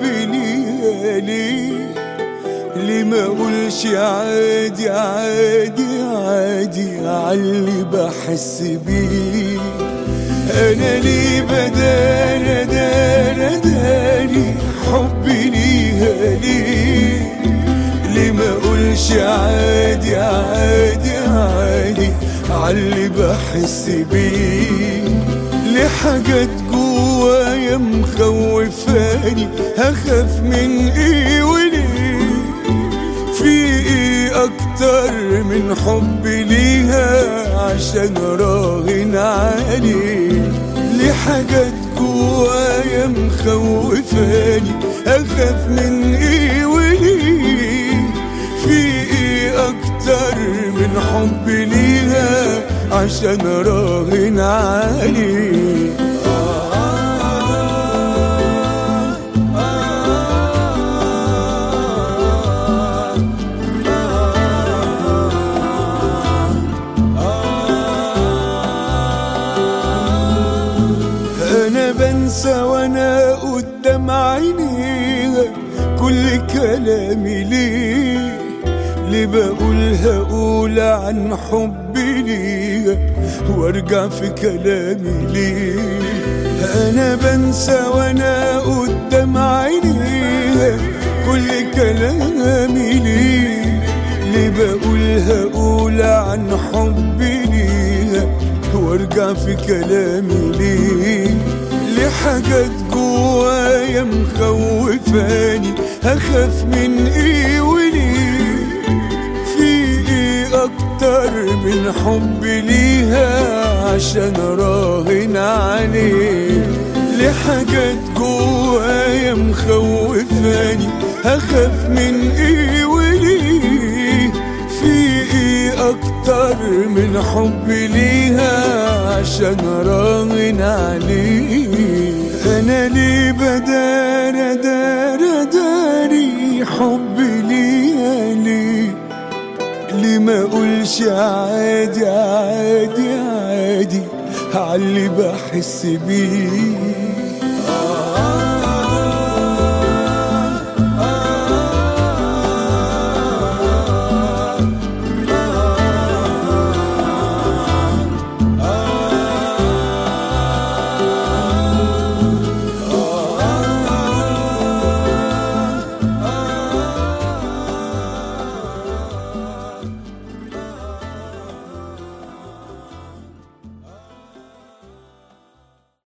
حبي ليها ليه ليه ما اقولش عادي عادي عادي عاللي بحس بيه انا ليه بدار دار داري حبي ليها ليه ليه ما اقولش عادي عادي عادي عاللي بحس بيه ليه حاجات جوايا مخوفاني هخاف من ايه وليه في ايه اكتر من حبي ليها عشان راهن عليه ليه حاجات جوايا مخوفاني اخاف من ايه وليه في ايه اكتر من حبي ليها عشان راهن عليه انا بنسى وانا قدام عينيها كل كلامي ليه ليه بقول هقول عن حبي ليها وارجع في كلامي ليه انا بنسى وانا قدام عينيها كل كلامي ليه ليه بقول هقول عن حبي ليها وارجع في كلامي ليه ليه حاجات جوايا مخوفاني هخاف من ايه وليه في ايه اكتر من حبي ليها عشان راهن عليه ليه حاجات جوايا مخوفاني هخاف من ايه وليه في ايه اكتر من حبي ليها عشان راهن عليه انا ليه بدار دار داري حبي ليها ليه ليه ما اقولش عادي عادي عادي عاللي بحس بيه